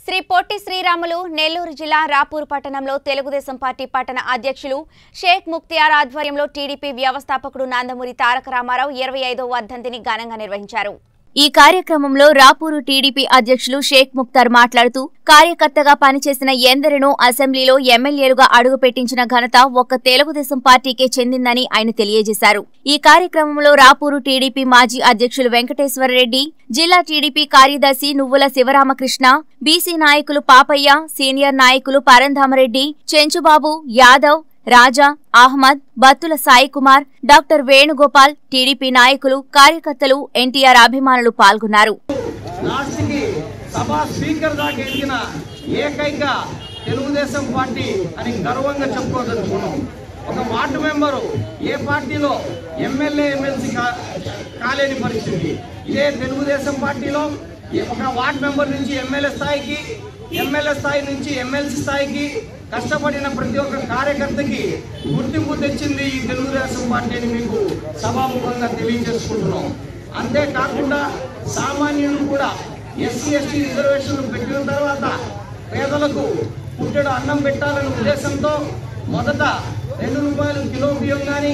శ్రీ పొట్టి శ్రీరాములు నెల్లూరు జిల్లా రాపూర్ పట్టణంలో తెలుగుదేశం పార్టీ పట్టణ అధ్యక్షులు షేక్ ముక్తియార్ ఆధ్వర్యంలో టీడీపీ వ్యవస్థాపకుడు నందమూరి తారక రామారావు ఇరవై ఐదో వర్ధంతిని ఘనంగా నిర్వహించారు ఈ కార్యక్రమంలో రాపూరు టీడీపీ అధ్యక్షులు షేక్ ముక్తార్ మాట్లాడుతూ కార్యకర్తగా పనిచేసిన ఎందరినో అసెంబ్లీలో ఎమ్మెల్యేలుగా అడుగుపెట్టించిన ఘనత ఒక్క తెలుగుదేశం పార్టీకే చెందిందని ఆయన తెలియజేశారు ఈ కార్యక్రమంలో రాపూరు టీడీపీ మాజీ అధ్యక్షులు వెంకటేశ్వరరెడ్డి జిల్లా టీడీపీ కార్యదర్శి నువ్వుల శివరామకృష్ణ బీసీ నాయకులు పాపయ్య సీనియర్ నాయకులు పరంధామరెడ్డి చెంచుబాబు యాదవ్ రాజా అహ్మద్ బత్తుల సాయి కుమార్ డాక్టర్ వేణుగోపాల్ టీడీపీ నాయకులు కార్యకర్తలు ఎన్టీఆర్ అభిమానులు పాల్గొన్నారు లాస్ట్కి సభా స్పీకర్ దాకా ఎదిగిన ఏకైక తెలుగుదేశం పార్టీ అని గర్వంగా చెప్పుకోదలుచుకున్నాం ఒక వార్డు మెంబరు ఏ పార్టీలో ఎమ్మెల్యే ఎమ్మెల్సీ కా కాలేని పరిస్థితి ఇదే తెలుగుదేశం పార్టీలో ఏ- ఒక వార్డు మెంబర్ నుంచి ఎమ్మెల్యే స్థాయికి ఎమ్మెల్యే స్థాయి నుంచి ఎమ్మెల్సీ స్థాయికి కష్టపడిన ప్రతి ఒక్క కార్యకర్తకి గుర్తింపు తెచ్చింది ఈ తెలుగుదేశం పార్టీ అని మీకు సభాముఖంగా తెలియజేసుకుంటున్నాం అంతేకాకుండా సామాన్యులు కూడా ఎస్సీ ఎస్టీ రిజర్వేషన్లు పెట్టిన తర్వాత పేదలకు పుట్టెడు అన్నం పెట్టాలనే ఉద్దేశంతో మొదట రెండు రూపాయలు కిలో బియ్యం కానీ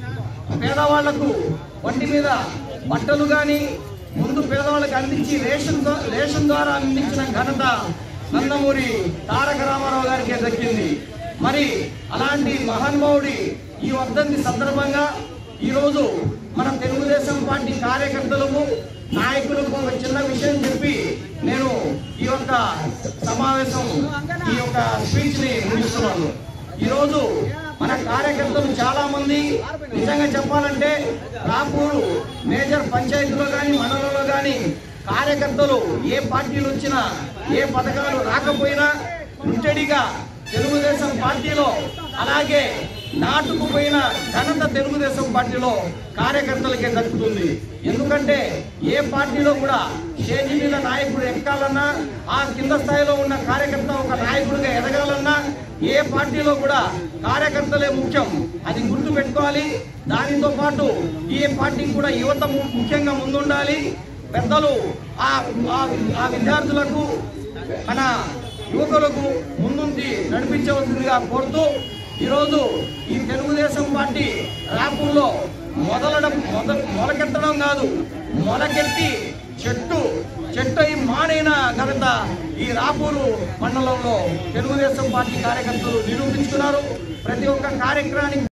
పేదవాళ్లకు వంటి మీద బట్టలు కానీ ముందు పేదవాళ్ళకి అందించి రేషన్ ద్వా- రేషన్ ద్వారా అందించిన ఘనత నందమూరి తారక రామారావు గారికి దక్కింది మరి అలాంటి మహానుభావుడి ఈ వర్ధంతి సందర్భంగా ఈరోజు మన తెలుగుదేశం పార్టీ కార్యకర్తలకు నాయకులకు ఒక చిన్న విషయం చెప్పి నేను ఈ యొక్క సమావేశం ఈ యొక్క స్పీచ్ ని ముగిస్తున్నాను ఈరోజు మన కార్యకర్తలు చాలా మంది నిజంగా చెప్పాలంటే రాపూరు మేజర్ పంచాయతీలో కానీ మండలంలో కానీ కార్యకర్తలు ఏ పార్టీలు వచ్చినా ఏ పథకాలు రాకపోయినా ముట్టడిగా తెలుగుదేశం పార్టీలో అలాగే నాటుకుపోయిన ఘనత తెలుగుదేశం పార్టీలో కార్యకర్తలకే దక్కుతుంది ఎందుకంటే ఏ పార్టీలో కూడా స్టేజీ మీద నాయకుడు ఎక్కాలన్నా ఆ కింద స్థాయిలో ఉన్న కార్యకర్త ఒక నాయకుడిగా ఎదగాలన్నా ఏ పార్టీలో కూడా కార్యకర్తలే ముఖ్యం అది గుర్తు పెట్టుకోవాలి దానితో పాటు ఏ పార్టీకి కూడా యువత ము- ముఖ్యంగా ముందుండాలి పెద్దలు ఆ ఆ- ఆ విద్యార్థులకు మన యువకులకు ముందుండి నడిపించవలసిందిగా కోరుతూ ఈరోజు ఈ తెలుగుదేశం పార్టీ రాపూర్లో మొదలడం మొద మొలకెత్తడం కాదు మొలకెత్తి చెట్టు చెట్టు అయి మానైన ఘనత ఈ రాపూరు మండలంలో తెలుగుదేశం పార్టీ కార్యకర్తలు నిరూపించుకున్నారు ప్రతి ఒక్క కార్యక్రమానికి